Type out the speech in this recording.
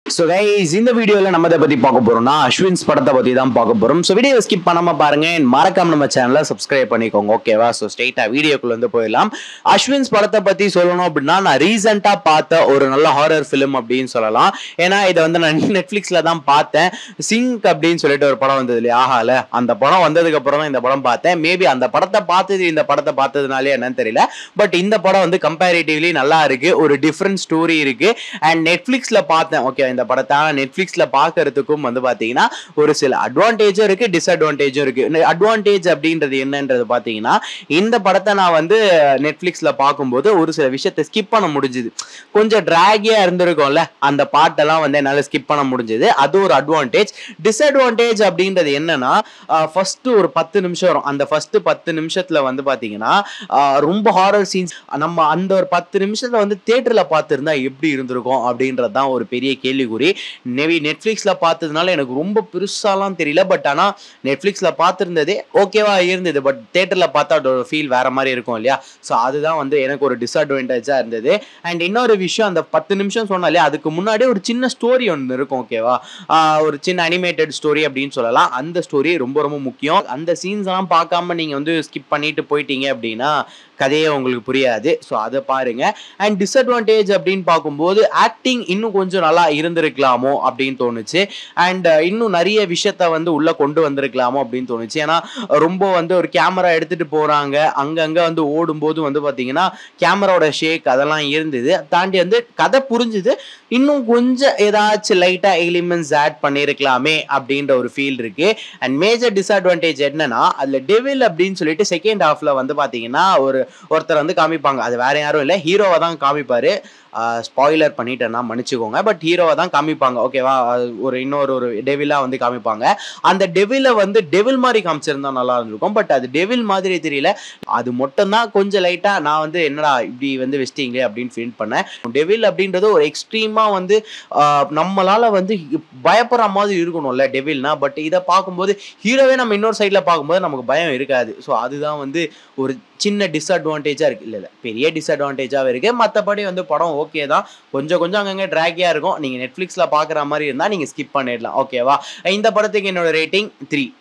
so guys இந்த வீடியோவில் நம்ம இதை பற்றி பார்க்க போறோம்னா அஸ்வின்ஸ் படத்தை பற்றி தான் பார்க்க போகிறோம் ஸோ வீடியோ ஸ்கிப் பண்ணாம பாருங்க and மறக்காம நம்ம சேனலை சப்ஸ்கிரைப் பண்ணிக்கோங்க ஓகேவா ஸோ ஸ்ட்ரெயிட்டாக வீடியோக்குள்ள வந்து போயிடலாம் அஸ்வின்ஸ் படத்தை பற்றி சொல்லணும் அப்படின்னா நான் ரீசெண்டாக பார்த்த ஒரு நல்ல ஹாரர் ஃபிலிம் அப்படின்னு சொல்லலாம் ஏன்னா இதை வந்து நான் நெட்ஃப்ளிக்ஸில் தான் பார்த்தேன் சிங்க் அப்படின்னு சொல்லிட்டு ஒரு படம் வந்தது இல்லையா ஆஹால அந்த படம் வந்ததுக்கு அப்புறம் தான் இந்த படம் பார்த்தேன் மேபி அந்த படத்தை பார்த்தது இந்த படத்தை பார்த்ததுனாலே என்னன்னு தெரியல பட் இந்த படம் வந்து கம்பேரிட்டிவ்லி நல்லா இருக்கு ஒரு டிஃப்ரெண்ட் ஸ்டோரி இருக்கு அண்ட் நெட்ஃப்ளிக்ஸில் பார்த்தேன் ஓகே இந்த படத்தை நெட்ஃப்ளிக்ஸில் பார்க்கறதுக்கும் வந்து பார்த்தீங்கன்னா ஒரு சில அட்வான்டேஜும் இருக்கு டிஸ்அட்வான்டேஜும் இருக்கு அட்வான்டேஜ் அப்படின்றது என்னன்றது பார்த்தீங்கன்னா இந்த படத்தை நான் வந்து நெட்ஃப்ளிக்ஸில் பார்க்கும்போது ஒரு சில விஷயத்தை ஸ்கிப் பண்ண முடிஞ்சுது கொஞ்சம் ட்ராகியாக இருந்திருக்கும்ல அந்த பாட்டெல்லாம் வந்து என்னால் ஸ்கிப் பண்ண முடிஞ்சது அது ஒரு அட்வான்டேஜ் டிஸ்அட்வான்டேஜ் அப்படின்றது என்னன்னா ஃபர்ஸ்ட் ஒரு பத்து நிமிஷம் வரும் அந்த ஃபர்ஸ்ட் பத்து நிமிஷத்துல வந்து பாத்தீங்கன்னா ஆஹ் ரொம்ப ஹாரர் சீன்ஸ் நம்ம அந்த ஒரு பத்து நிமிஷத்துல வந்து தேட்டர்ல பார்த்துருந்தா எப்படி இருந்திருக்கும் அப்படின்றது தான் ஒரு பெரிய கேள்விக்குறி மேபி நெட்ஃப்ளிக்ஸ்ல பார்த்ததுனால எனக்கு ரொம்ப பெருசாலாம் தெரியல பட் ஆனா நெட்ஃப்ளிக்ஸ்ல பார்த்துருந்ததே ஓகேவா இருந்தது பட் தேட்டர்ல பார்த்தா அதோட ஃபீல் வேற மாதிரி இருக்கும் இல்லையா ஸோ அதுதான் வந்து எனக்கு ஒரு டிஸ்அட்வான்டேஜா இருந்தது அண்ட் இன்னொரு விஷயம் அந்த பத்து நிமிஷம் சொன்னாலே அதுக்கு முன்னாடி ஒரு சின்ன ஸ்டோரி ஒன்று இருக்கும் ஓகேவா ஆஹ் ஒரு சின்ன அனிமேட்டட் ஸ்டோரி அப்படின்னு சொல்லலாம் அந்த ஸ்டோரி ரொம்ப ரொம்ப முக்கியம் அந்த சீன்ஸ் எல்லாம் பார்க்காம நீங்க வந்து ஸ்கிப் பண்ணிட்டு போயிட்டீங்க அப்படின்னா கதையே உங்களுக்கு புரியாது ஸோ அதை பாருங்க அண்ட் டிஸ்அட்வான்டேஜ் அப்படின்னு பார்க்கும்போது ஆக்டிங் இன்னும் கொஞ்சம் நல்லா இருந்திருக்கலாமோ அப்படின்னு தோணுச்சு அண்ட் இன்னும் நிறைய விஷயத்த வந்து உள்ள கொண்டு வந்திருக்கலாமோ அப்படின்னு தோணுச்சு ஏன்னா ரொம்ப வந்து ஒரு கேமரா எடுத்துட்டு போறாங்க அங்கங்க வந்து ஓடும்போது வந்து பாத்தீங்கன்னா கேமராவோட ஷேக் அதெல்லாம் இருந்தது தாண்டி வந்து கதை புரிஞ்சுது இன்னும் கொஞ்சம் ஏதாச்சும் லைட்டா எலிமெண்ட்ஸ் ஆட் பண்ணியிருக்கலாமே அப்படின்ற ஒரு ஃபீல் இருக்கு அண்ட் மேஜர் டிஸ்அட்வான்டேஜ் என்னன்னா அதுல டெவில் அப்படின்னு சொல்லிட்டு செகண்ட் ஹாஃப்ல வந்து பாத்தீங்கன்னா ஒரு ஒருத்தர் வந்து காமிப்பாங்க அது வேற யாரும் இல்லை ஹீரோவை தான் காமிப்பாரு ஸ்பாய்லர் பண்ணிட்டேன்னா மன்னிச்சுக்கோங்க பட் ஹீரோவை தான் காமிப்பாங்க ஓகேவா ஒரு இன்னொரு ஒரு டெவிலா வந்து காமிப்பாங்க அந்த டெவில வந்து டெவில் மாதிரி காமிச்சிருந்தா நல்லா இருந்திருக்கும் பட் அது டெவில் மாதிரி தெரியல அது மட்டும்தான் கொஞ்சம் லைட்டா நான் வந்து என்னடா இப்படி வந்து வெஸ்டிங்களே அப்படின்னு ஃபீல் பண்ணேன் டெவில் அப்படின்றது ஒரு எக்ஸ்ட்ரீமா வந்து ஆஹ், நம்மளால வந்து பயப்படுற மாதிரி இருக்கணும்ல டெவில்னா பட் இதை பார்க்கும்போது ஹீரோவே நம்ம இன்னொரு சைடில் பார்க்கும்போது நமக்கு பயம் இருக்காது ஸோ அதுதான் வந்து ஒரு சின்ன டிஸ்அட்வான்டேஜாக இருக்குது இல்லை இல்லை பெரிய டிஸ்அட்வான்டேஜாகவே இருக்குது மற்றபடி வந்து படம் ஓகே தான் கொஞ்சம் கொஞ்சம் அங்கங்கே ட்ராக்கியாக இருக்கும் நீங்கள் நெட்ஃப்ளிக்ஸில் பார்க்குற மாதிரி இருந்தால் நீங்கள் ஸ்கிப் பண்ணிடலாம் ஓகேவா இந்த படத்துக்கு என்னோட ரேட்டிங் த்ரீ